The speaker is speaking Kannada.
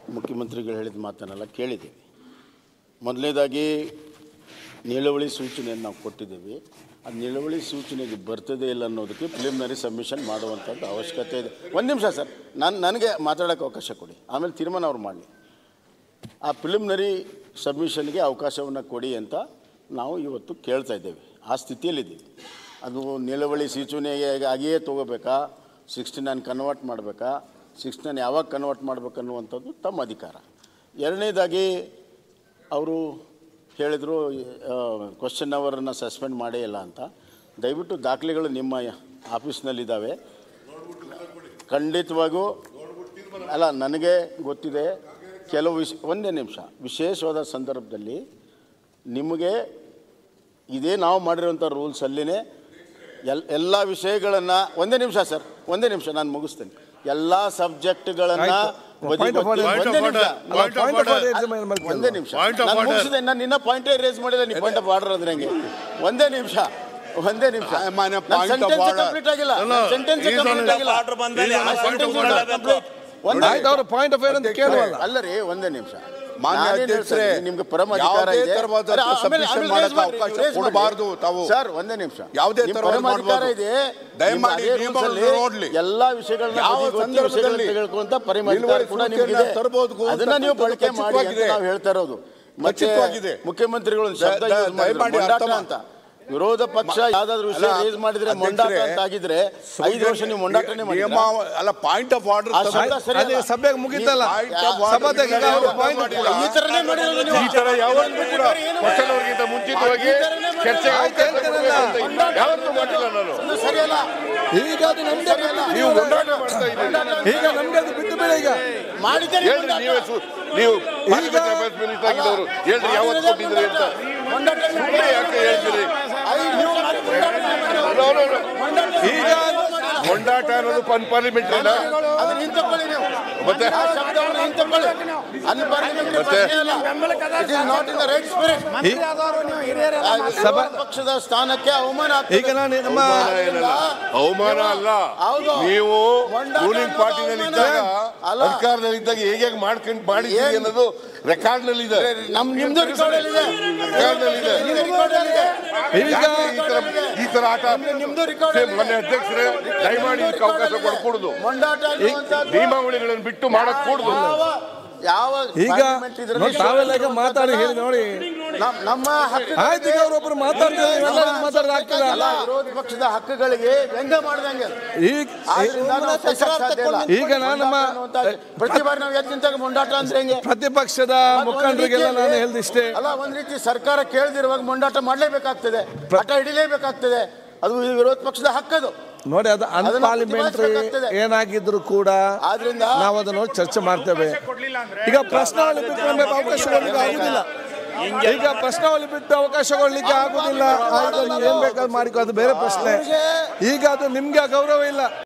ಮುಖ್ಯಮಂತ್ರಿಗಳು ಹೇಳಿದ ಮಾತನ್ನೆಲ್ಲ ಕೇಳಿದ್ದೀವಿ ಮೊದಲನೇದಾಗಿ ನಿಲುವಳಿ ಸೂಚನೆಯನ್ನು ನಾವು ಕೊಟ್ಟಿದ್ದೀವಿ ಆ ನಿಲುವಳಿ ಸೂಚನೆಗೆ ಬರ್ತದೆ ಇಲ್ಲ ಅನ್ನೋದಕ್ಕೆ ಪ್ರಿಲಿಮಿನರಿ ಸಬ್ಮಿಷನ್ ಮಾಡುವಂಥದ್ದು ಅವಶ್ಯಕತೆ ಇದೆ ಒಂದು ನಿಮಿಷ ಸರ್ ನಾನು ನನಗೆ ಮಾತಾಡೋಕ್ಕೆ ಅವಕಾಶ ಕೊಡಿ ಆಮೇಲೆ ತೀರ್ಮಾನ ಅವ್ರು ಮಾಡಲಿ ಆ ಪ್ರಿಲಿಮಿನರಿ ಸಬ್ಮಿಷನ್ಗೆ ಅವಕಾಶವನ್ನು ಕೊಡಿ ಅಂತ ನಾವು ಇವತ್ತು ಕೇಳ್ತಾ ಇದ್ದೇವೆ ಆ ಸ್ಥಿತಿಯಲ್ಲಿದ್ದೀವಿ ಅದು ನಿಲುವಳಿ ಸೂಚನೆಗೆ ಆಗಿಯೇ ತೊಗೋಬೇಕಾ ಸಿಕ್ಸ್ಟಿ ನೈನ್ ಕನ್ವರ್ಟ್ ಮಾಡಬೇಕಾ ಸಿಕ್ಸ್ಟಿ ನೈನ್ ಯಾವಾಗ ಕನ್ವರ್ಟ್ ಮಾಡಬೇಕನ್ನುವಂಥದ್ದು ತಮ್ಮ ಅಧಿಕಾರ ಎರಡನೇದಾಗಿ ಅವರು ಹೇಳಿದರು ಕ್ವಶನ್ ಅವರನ್ನು ಸಸ್ಪೆಂಡ್ ಮಾಡೇ ಇಲ್ಲ ಅಂತ ದಯವಿಟ್ಟು ದಾಖಲೆಗಳು ನಿಮ್ಮ ಆಫೀಸ್ನಲ್ಲಿದ್ದಾವೆ ಖಂಡಿತವಾಗೂ ಅಲ್ಲ ನನಗೆ ಗೊತ್ತಿದೆ ಕೆಲವು ವಿಷ ಒಂದೇ ನಿಮಿಷ ವಿಶೇಷವಾದ ಸಂದರ್ಭದಲ್ಲಿ ನಿಮಗೆ ಇದೇ ನಾವು ಮಾಡಿರೋಂಥ ರೂಲ್ಸಲ್ಲಿನೇ ಎಲ್ ಎಲ್ಲ ವಿಷಯಗಳನ್ನು ಒಂದೇ ನಿಮಿಷ ಸರ್ ಒಂದೇ ನಿಮಿಷ ನಾನು ಮುಗಿಸ್ತೇನೆ ಎಲ್ಲ ಸಬ್ಜೆಕ್ಟ್ಗಳನ್ನು Point of order. Point of ಅಲ್ಲ, order. point of order. order examine ಮಾಡ್ಕೊಳ್ಳಿ. ಒಂದೇ ನಿಮಿಷ Point of ನಾನು order. ಮುಗಿಸಿದೆ ನಾನು ನಿನ್ನ ಪಾಯಿಂಟೇ ರೇಸ್ ಮಾಡಿಲ್ಲ ನೀವು ಪಾಯಿಂಟ್ ಆಫ್ ಆರ್ಡರ್ ಅಂದ್ರೆ ಹೆಂಗೆ ಒಂದೇ ನಿಮಿಷ ಒಂದೇ ನಿಮಿಷ ಮಾನ್ಯ point of order. ಕಂಪ್ಲೀಟ್ ಆಗಿಲ್ಲ ಅಲ್ಲ, ಸೆಂಟೆನ್ಸ್ ಈ ಸಲ ಕಂಪ್ಲೀಟ್ ಆಗಿಲ್ಲ ಆರ್ಡರ್ ಬಂದಲ್ಲಿ ಇಲ್ಲ, ಆ point of sentence order. ಮಾಡಲೇಬೇಕು. ಒಂದೇ ಆಯ್ತು ಅವ್ರ ಪಾಯಿಂಟ್ ಆಫ್ ಅಂತ ಕೇಳುವಲ್ಲ ಅಲ್ಲ ರೀ ಒಂದೇ ನಿಮಿಷ ಮಾನ್ಯ ನಾನೇನ್ ಅಧ್ಯಕ್ಷರೇ, ಹೇಳ್ತೀನಿ, ನಿಮ್ಗೆ ಪರಮ ಅಧಿಕಾರ ಯಾವುದೇ ಇದೆ ತರವಾದ ಅರೆ, ಆಮೇಲೆ- submission ಆಮೇಲೆ ಮಾಡಕ್ಕೆ raise ಮಾಡ್ರಿ, ಅವಕಾಶ raise ಮಾಡ್ರಿ. ಕೊಡಬಾರ್ದು ತಾವು. ಸರ್ ಒಂದೇ ನಿಮಿಷ ಯಾವುದೇ ನಿಮ್ಮ ತರವಾದ ಪರಮ ಅಧಿಕಾರ ಮಾಡ್ಬೋದು. ಇದೆ ದಯಮಾಡಿ ನಿಮ್ಮ ಅದೇ ನಿಯಮಗಳನ್ನು rules ಅಲ್ಲಿ ನೋಡ್ಲಿ. ಎಲ್ಲಾ ವಿಷಯಗಳನ್ನ ಯಾವ ಬದಿಗೊತ್ತಿ ಸಂದರ್ಭದಲ್ಲಿ ವಿಷಯಗಳನ್ನ ತೆಗೆದುಕೊಂತ ಪರಮ ಅಧಿಕಾರ ನಿಲುವಳಿ ಕೂಡ ಸೂಚನೆಯನ್ನ ನಿಮಗಿದೆ ತರಬಹುದು ಅಂತ ಅದನ್ನ ನೀವು ಬಳಕೆ ಮಾಡಿ ಅಂತ ಖಚಿತವಾಗಿದೆ. ನಾವು ಹೇಳ್ತಾ ಇರೋದು ಮತ್ತೆ ಖಚಿತವಾಗಿದೆ. ಮುಖ್ಯಮಂತ್ರಿಗಳು ಒಂದು ಶಬ್ದ ದ- use ಮಾಡಿದ್ರು, ದಯಮಾಡಿ ಮೊಂಡಾಟ ಅರ್ಥ ಮಾ- ಅಂತ ವಿರೋಧ ಪಕ್ಷ ಯಾವ್ದಾದ್ರು ವಿಷಯ ಅಲ್ಲ, ರೇಸ್ ಮಾಡಿದ್ರೆ ಮೊಂಡಾಟ ಅಧ್ಯಕ್ಷರೇ, ಅಂತ ಆಗಿದ್ರೆ ಐದು ವರ್ಷ ನೀವು ಮೊಂಡಾಟನೆ ನಿಯಮ ಮಾಡಿ ಅಲ್ಲ ಪಾಯಿಂಟ್ ಆಫ್ ಆರ್ಡರ್ ಆ ಶಬ್ದ ಸರಿ ಅದೇ ಅಲ್ಲ. ಸಭೆಗೆ ಮುಗಿತಲ್ಲ Point of order ಸಭಾಧ್ಯಕ್ಷ ಈಗ ಅವ್ರ point ಮಾಡಿಲ್ಲ. ಈ ತರನೇ ಮಾಡಿರೋದು ನೀವು. ಈ ತರ ಯಾವತ್ತೂ ಕೂಡ ಕ್ವಶನ್ ಅವ್ರಿಗಿಂತ ಮುಂಚಿತವಾಗಿ ಚರ್ಚೆಗೆ ಆಯ್ತು, ಹೇಳ್ತೇನಲ್ಲ. ಯಾವತ್ತೂ ಮಾಡಿಲ್ಲ ನಾನು ಇದು ಸರಿಯಲ್ಲ ಈಗ ಅದು ನಮ್ಗೆ ಬಿಟ್ಟು ಬಿಡಿ ನೀವು ಇವಾಗ. ಹೋರಾಟ ಮಾಡ್ತಾ ಇದ್ದೀರಿ ಈಗ ನಮ್ಗೆ ಅದು ಬಿಟ್ಟು ಬಿಡಿ ಈಗ ಮಾಡಿದ್ದೀರಿ ಹೇಳ್ರಿ ಮೊಂಡಾಟ. ನೀವೇ ಸು- ನೀವು ಈಗ- ಅಫೇರ್ಸ್ ಮಿನಿಸ್ಟರ್ ಆಗಿದ್ದವರು ಹೇಳ್ರಿ ಯಾವತ್ತು ಕೊಟ್ಟಿದ್ರಿ ಅಂತ ಮೊಂಡಾಟ ಸುಮ್ಮನೆ ಯಾಕೆ ಹೇಳ್ತೀರಿ ಐದು ನೀವು ಮಾಡಿ ಮೊಂಡಾಟ ಮಾಡಿ. No, no, no. ಈಗ ಹೊಂದಾಟ ಅನ್ನೋದು ಪನ್ ಪಾರ್ಲಿಮೆಂಟ್ರಿನ ಅದನ್ನ ಹಿಂತಕೊಳ್ಳಿ ನೀವು ಮತ್ತೆ? ಆ ಶಬ್ದವನ್ನು ಹಿಂತಕೊಳ್ಳಿ ಅನ್ಪಾರ್ಲಿಮೆಂಟರಿ ಮತ್ತೆ? It is not in the right spirit ಸಭಾ ಪಕ್ಷದ ಸ್ಥಾನಕ್ಕೆ ಅವಮಾನ ಆಗ್ತದೆ. ಈಗ ನಾನು ನಮ್ಮ ಅವಮಾನ ಏನಲ್ಲ ಅವಮಾನ ಅಲ್ಲ ಹೌದು. ನೀವು ಮೊಂಡಾಟ ರೂಲಿಂಗ್ ಅನ್ನೋದು ಪಾರ್ಟಿನಲ್ಲಿ ಅವಮಾನ. ಇದ್ದಾಗ ಅಲ್ಲ. ಅಧಿಕಾರದಲ್ಲಿದ್ದಾಗ ಹೇಗೆ ಹೇಗೆ ಮಾಡ್ಕೊಂಡು ಮಾಡಿದ್ದೀರಿ ಏನ್? ಅನ್ನೋದು ರೆಕಾರ್ಡ್ ನಲ್ಲಿ ಇದೆ ನಮ್ ನಿಮ್ದು ರೆಕಾರ್ಡ್ ಇದೆ ರೆಕಾರ್ಡ್ ನಲ್ಲಿ ಇದೆ ನಿಮ್ದು ರೆಕಾರ್ಡ್ ಇದೆ ಈಗ ಯಾಕೆ ಈ ತರ ಈ ತರ ಆಟ ನಿಮ್ದು ರೆಕಾರ್ಡ್ ಸೇ, ಮೊನ್ನೆ ಅಧ್ಯಕ್ಷರೇ ದಯಮಾಡಿ ಇದಕ್ಕೆ ಅವಕಾಶ ಕೊಡ್ಕೊಡುದು ಮೊಂಡಾಟ ಅನ್ನುವಂಥದ್ದು ನಿಯಮಾವಳಿಗಳನ್ನು ಬಿಟ್ಟು ಮಾಡಕ್ ಕೂಡುದು ಯಾವ ಯಾವ ಈಗ parliament ಇದ್ರಲ್ಲಿ ನೋಡಿ, ತಾವೆಲ್ಲ ಈಗ ಮಾತಾಡಿ ಹೇಳಿ ನೋಡಿ ನಮ್- ನಮ್ಮ ಹಕ್ಕು ಆಯ್ತು ಈಗ ಅವ್ರೊಬ್ರು ಮಾತಾಡ್ತಾರೆ ನೀವೆಲ್ಲ ಮಾತಾಡೋದು ಆಗ್ತದ ಅಲ್ಲ ವಿರೋಧ ಪಕ್ಷದ ಹಕ್ಕುಗಳಿಗೆ ವ್ಯಂಗ್ಯ ಮಾಡ್ದಂಗೆ ಈಗ ಆದ್ರಿಂದ ನಾವು ಸಹಿಸಕ್ ಸಾಧ್ಯ ಇಲ್ಲ. ಈಗ ನಾನು ನಮ್ಮ ಮೊಂಡಾಟ ಅನ್ನುವಂಥದ್ದು ಪ್ರತಿ ಬಾರಿ ನಾವು ಎದ್ದು ನಿಂತಾಗ ಮೊಂಡಾಟ ಅಂದ್ರೆ ಹೆಂಗೆ ಪ್ರತಿಪಕ್ಷದ ಮುಖಂಡರಿಗೆಲ್ಲ ನಾನು ಹೇಳ್ದಿಷ್ಟೇ ಅಲ್ಲ ಒಂದ್ ರೀತಿ ಸರ್ಕಾರ ಕೇಳದಿರುವಾಗ ಮೊಂಡಾಟ ಮಾಡ್ಲೇಬೇಕಾಗ್ತದೆ ಹಠ ಹಿಡಿಲೇಬೇಕಾಗ್ತದೆ ಅದು ಈ ವಿರೋಧ ಪಕ್ಷದ ಹಕ್ಕದು ನೋಡಿ ಅದು ಅನ್ಪಾರ್ಲಿಮೆಂಟ್ರಿ ಪ್ರತಿಭಟಿಸ್ಬೇಕಾಗ್ತದೆ. ಏನಾಗಿದ್ರು ಕೂಡ ಆದ್ರಿಂದ ನಾವು ಅದನ್ನು ಚರ್ಚೆ ಮಾಡ್ತೇವೆ ಈಗ ಪ್ರಶ್ನಾವಳಿ ಬಿಟ್ಟು ನಮಗೆ ಅವಕಾಶ ಕೊಡ್ಲಿಕ್ಕೆ ಆಗುದಿಲ್ಲ ಈಗ ಪ್ರಶ್ನಾವಳಿ ಬಿಟ್ಟು ಅವಕಾಶ ಕೊಡ್ಲಿಕ್ಕೆ ಆಗುದಿಲ್ಲ ಆಯ್ತು ನೀವು ಏನ್ ಬೇಕಾದ್ರೂ ಮಾಡಿಕೊ ಅದು ಬೇರೆ ಪ್ರಶ್ನೆ ಈಗ ಅದು ನಿಮ್ಗೆ ಆ ಗೌರವ ಇಲ್ಲ